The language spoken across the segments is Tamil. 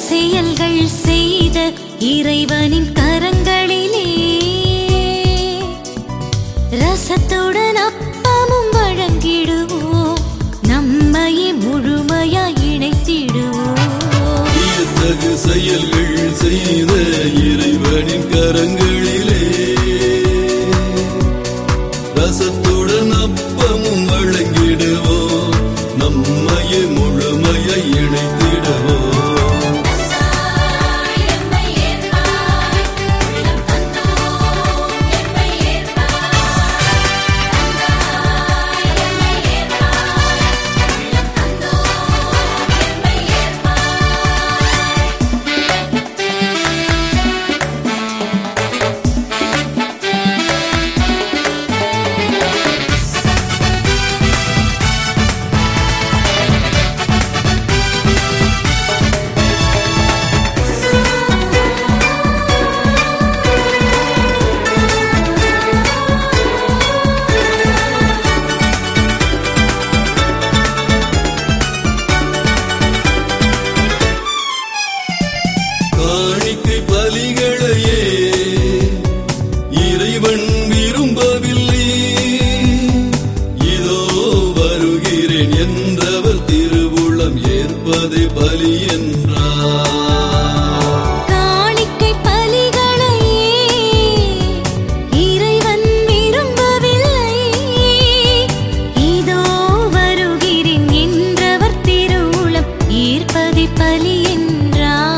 செயல்கள் செய்த இறைவனின் கரங்களிலே ரசத்துடன் அப்பமும் வழங்கிடுவோம் நம்மையே முழுமையாய் இணைத்திடுவோம் வியத்தகு செயல்கள் செய்த இறைவனின் கரங்களிலே ரசத்துடன் அப்பமும் வழங்கிடுவோம் நம்மையே முழுமையை இணைத்திடுவோம் காணிக்கை பலிகளையே இறைவன் விரும்பவில்லை இதோ வருகிறேன் என்றவர் திருவுளம் ஏற்பதை பலி என்றார் காணிக்கை பலிகளையே இறைவன் விரும்பவில்லை இதோ வருகிறேன் என்றவர் திருவுளம் ஈர்ப்பதை பலி என்றார்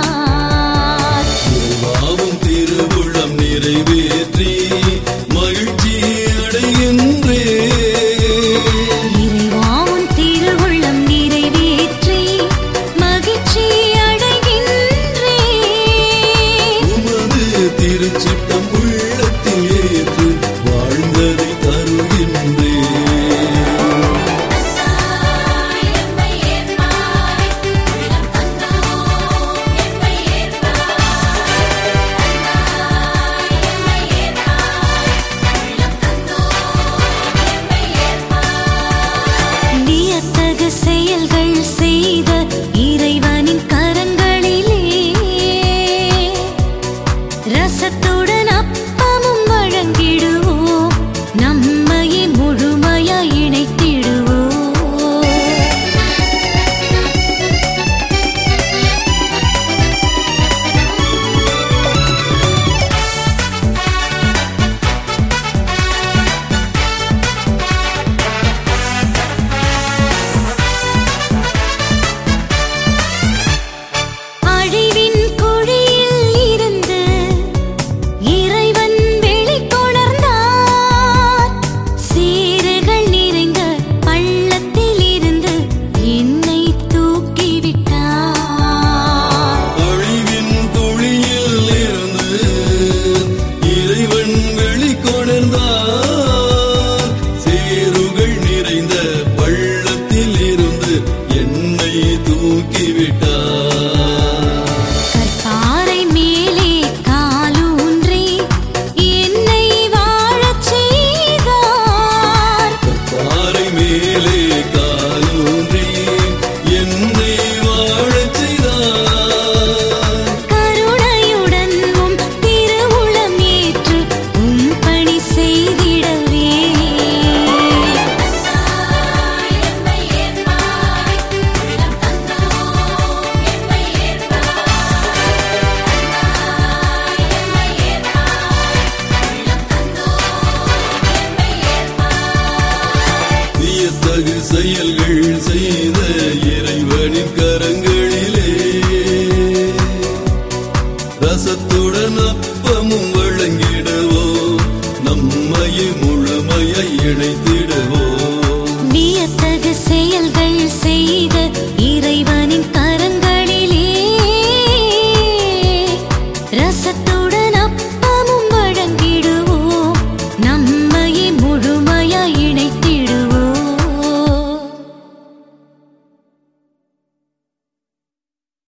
பாவம் திருவுளம் நிறைவேற்றி மகிழ்ச்சி அடைகின்றே இறைவாவும் திருவுள்ளம் நிறைவேற்றி மகிழ்ச்சி அடைகின்றே உமது திருச்சிட்டம் உள்ளத்தில் ஏற்று வாழ்ந்ததை தருகின்றே வியத்தகு செயல்கள் செய்த இறைவனின் கரங்களிலே ரசத்துடன் அப்பமும் வழங்கிடுவோம் நம்மையே முழுமையாய் இணைத்திடுவோம் அழிவின் குழியில் இருந்து இறைவன் வெளிக்கொணர்ந்தார் சீறுகள் நிறைந்த பள்ளத்தில் இருந்து என்னை தூக்கிவிட்டார் அழிவின் குழியில் இருந்து இறைவன் வெளிக்கொணர்ந்தார் சேருகள் நிறைந்த பள்ளத்தில் இருந்து என்னை தூக்கிவிட்டார் கற்பாறை மேலே காலூன்றி என்னை வாழச் செய்தார் பாறை மேலே காலூன்றி என்னை வாழச் செய்தார் கருணையுடன் உம் திருவுளம் ஏற்று உம் பணி செய்திடவே வியத்தகு செயல்கள் செய்த இறைவனின் கரங்களில்